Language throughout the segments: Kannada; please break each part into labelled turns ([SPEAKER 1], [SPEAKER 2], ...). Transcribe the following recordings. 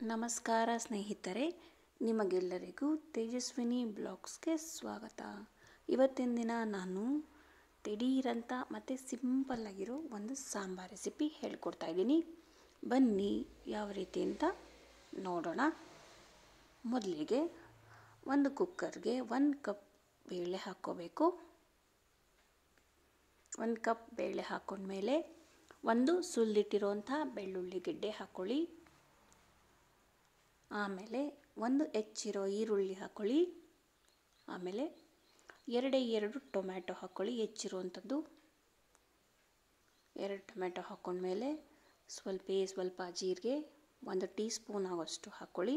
[SPEAKER 1] ನಮಸ್ಕಾರ ಸ್ನೇಹಿತರೆ ನಿಮಗೆಲ್ಲರಿಗೂ ತೇಜಸ್ವಿನಿ ಬ್ಲಾಗ್ಸ್ಗೆ ಸ್ವಾಗತ ಇವತ್ತಿನ ದಿನ ನಾನು ದಿಢೀರಂತ ಮತ್ತು ಸಿಂಪಲ್ಲಾಗಿರೋ ಒಂದು ಸಾಂಬಾರ್ ರೆಸಿಪಿ ಹೇಳ್ಕೊಡ್ತಾ ಇದ್ದೀನಿ ಬನ್ನಿ ಯಾವ ರೀತಿ ಅಂತ ನೋಡೋಣ ಮೊದಲಿಗೆ ಒಂದು ಕುಕ್ಕರ್ಗೆ ಒಂದು ಕಪ್ ಬೇಳೆ ಹಾಕ್ಕೋಬೇಕು ಒಂದು ಕಪ್ ಬೇಳೆ ಹಾಕ್ಕೊಂಡ್ಮೇಲೆ ಒಂದು ಸುಲಿದಿಟ್ಟಿರೋಂಥ ಬೆಳ್ಳುಳ್ಳಿ ಗೆಡ್ಡೆ ಹಾಕ್ಕೊಳ್ಳಿ ಆಮೇಲೆ ಒಂದು ಹೆಚ್ಚಿರೋ ಈರುಳ್ಳಿ ಹಾಕ್ಕೊಳ್ಳಿ ಆಮೇಲೆ ಎರಡೇ ಎರಡು ಟೊಮ್ಯಾಟೊ ಹಾಕ್ಕೊಳ್ಳಿ ಹೆಚ್ಚಿರುವಂಥದ್ದು ಎರಡು ಟೊಮ್ಯಾಟೊ ಹಾಕ್ಕೊಂಡ್ಮೇಲೆ ಸ್ವಲ್ಪ ಸ್ವಲ್ಪ ಜೀರಿಗೆ ಒಂದು ಟೀ ಸ್ಪೂನ್ ಆಗೋಷ್ಟು ಹಾಕ್ಕೊಳ್ಳಿ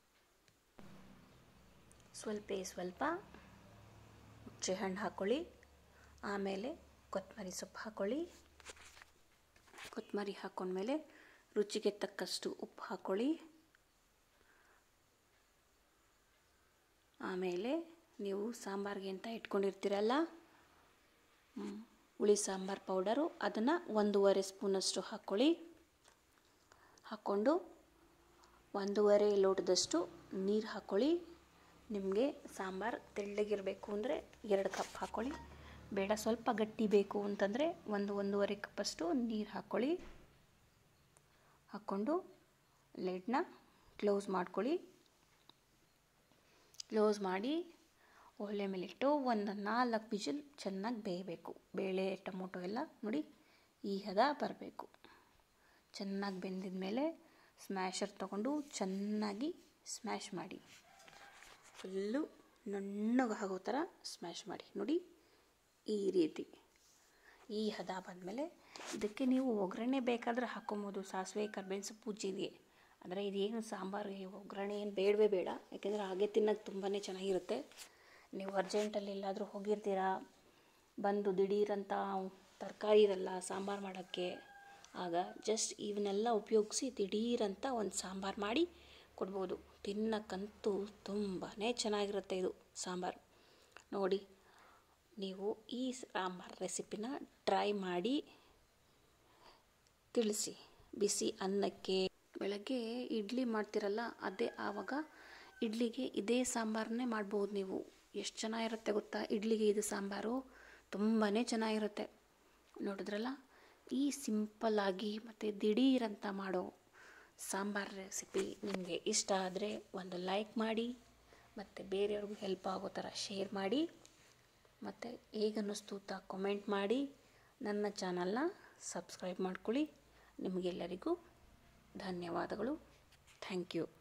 [SPEAKER 1] ಸ್ವಲ್ಪ ಸ್ವಲ್ಪ ಹುಚ್ಚೆ ಹಣ್ಣು ಹಾಕ್ಕೊಳ್ಳಿ ಆಮೇಲೆ ಕೊತ್ತಂಬರಿ ಸೊಪ್ಪು ಹಾಕ್ಕೊಳ್ಳಿ ಕೊತ್ತಂಬರಿ ಹಾಕ್ಕೊಂಡ್ಮೇಲೆ ರುಚಿಗೆ ತಕ್ಕಷ್ಟು ಉಪ್ಪು ಹಾಕ್ಕೊಳ್ಳಿ ಆಮೇಲೆ ನೀವು ಸಾಂಬಾರಿಗೆ ಅಂತ ಇಟ್ಕೊಂಡಿರ್ತೀರಲ್ಲ ಹುಳಿ ಸಾಂಬಾರು ಪೌಡರು ಅದನ್ನು ಒಂದೂವರೆ ಸ್ಪೂನಷ್ಟು ಹಾಕ್ಕೊಳ್ಳಿ ಹಾಕ್ಕೊಂಡು ಒಂದೂವರೆ ಲೋಟದಷ್ಟು ನೀರು ಹಾಕ್ಕೊಳ್ಳಿ ನಿಮಗೆ ಸಾಂಬಾರು ತೆಳ್ಳಗಿರಬೇಕು ಅಂದರೆ ಎರಡು ಕಪ್ ಹಾಕ್ಕೊಳ್ಳಿ ಬೇಡ ಸ್ವಲ್ಪ ಗಟ್ಟಿ ಬೇಕು ಅಂತಂದರೆ ಒಂದು ಒಂದೂವರೆ ಕಪ್ಪಷ್ಟು ನೀರು ಹಾಕ್ಕೊಳ್ಳಿ ಹಾಕ್ಕೊಂಡು ಲೆಡ್ನ ಕ್ಲೋಸ್ ಮಾಡ್ಕೊಳ್ಳಿ ಕ್ಲೋಸ್ ಮಾಡಿ ಒಳ್ಳೆ ಮೇಲಿಟ್ಟು ಒಂದು ನಾಲ್ಕು ವಿಜಿಲ್ ಚೆನ್ನಾಗಿ ಬೇಯಬೇಕು ಬೇಳೆ ಟೊಮೊಟೊ ಎಲ್ಲ ನೋಡಿ ಈ ಹದ ಬರಬೇಕು ಚೆನ್ನಾಗಿ ಬೆಂದಿದ ಮೇಲೆ ಸ್ಮ್ಯಾಶರ್ ತಗೊಂಡು ಚೆನ್ನಾಗಿ ಸ್ಮ್ಯಾಶ್ ಮಾಡಿ ಫುಲ್ಲು ನುಣ್ಣಗೆ ಆಗೋ ಥರ ಸ್ಮ್ಯಾಶ್ ಮಾಡಿ ನೋಡಿ ಈ ರೀತಿ ಈ ಹದ ಬಂದಮೇಲೆ ಇದಕ್ಕೆ ನೀವು ಒಗ್ಗರಣೆ ಬೇಕಾದರೆ ಹಾಕ್ಕೊಬೋದು ಸಾಸಿವೆ ಕರ್ಬೇವಿನ ಸೊಪ್ಪು ಜೀರಿಗೆ ಆದರೆ ಇದೇನು ಸಾಂಬಾರಿಗೆ ಒಗ್ಗರಣೆ ಏನು ಬೇಡವೇ ಬೇಡ ಯಾಕೆಂದರೆ ಹಾಗೆ ತಿನ್ನೋಕ್ಕೆ ತುಂಬಾ ಚೆನ್ನಾಗಿರುತ್ತೆ ನೀವು ಅರ್ಜೆಂಟಲ್ಲಿ ಎಲ್ಲಾದರೂ ಹೋಗಿರ್ತೀರಾ ಬಂದು ದಿಢೀರಂತ ತರಕಾರಿ ಇರಲ್ಲ ಸಾಂಬಾರು ಮಾಡೋಕ್ಕೆ ಆಗ ಜಸ್ಟ್ ಇವನ್ನೆಲ್ಲ ಉಪಯೋಗಿಸಿ ದಿಢೀರಂತ ಒಂದು ಸಾಂಬಾರು ಮಾಡಿ ಕೊಡ್ಬೋದು ತಿನ್ನಕ್ಕಂತೂ ತುಂಬಾ ಚೆನ್ನಾಗಿರುತ್ತೆ ಇದು ಸಾಂಬಾರು ನೋಡಿ ನೀವು ಈ ಸಾಂಬಾರು ರೆಸಿಪಿನ ಟ್ರೈ ಮಾಡಿ ತಿಳಿಸಿ ಬಿಸಿ ಅನ್ನಕ್ಕೆ ಬೆಳಗ್ಗೆ ಇಡ್ಲಿ ಮಾಡ್ತಿರಲ್ಲ ಅದೇ ಆವಾಗ ಇಡ್ಲಿಗೆ ಇದೇ ಸಾಂಬಾರನ್ನೇ ಮಾಡ್ಬೋದು ನೀವು ಎಷ್ಟು ಚೆನ್ನಾಗಿರುತ್ತೆ ಗೊತ್ತಾ ಇಡ್ಲಿಗೆ ಇದು ಸಾಂಬಾರು ತುಂಬಾ ಚೆನ್ನಾಗಿರುತ್ತೆ ನೋಡಿದ್ರಲ್ಲ ಈ ಸಿಂಪಲ್ಲಾಗಿ ಮತ್ತು ದಿಢೀರಂತ ಮಾಡೋ ಸಾಂಬಾರು ರೆಸಿಪಿ ನಿಮಗೆ ಇಷ್ಟ ಆದರೆ ಒಂದು ಲೈಕ್ ಮಾಡಿ ಮತ್ತು ಬೇರೆಯವ್ರಿಗೂ ಹೆಲ್ಪ್ ಆಗೋ ಥರ ಶೇರ್ ಮಾಡಿ ಮತ್ತು ಹೇಗನ್ನಿಸ್ತು ಅಂತ ಕಮೆಂಟ್ ಮಾಡಿ ನನ್ನ ಚಾನಲ್ನ ಸಬ್ಸ್ಕ್ರೈಬ್ ಮಾಡ್ಕೊಳ್ಳಿ ನಿಮಗೆಲ್ಲರಿಗೂ ಧನ್ಯವಾದಗಳು ಥ್ಯಾಂಕ್ ಯು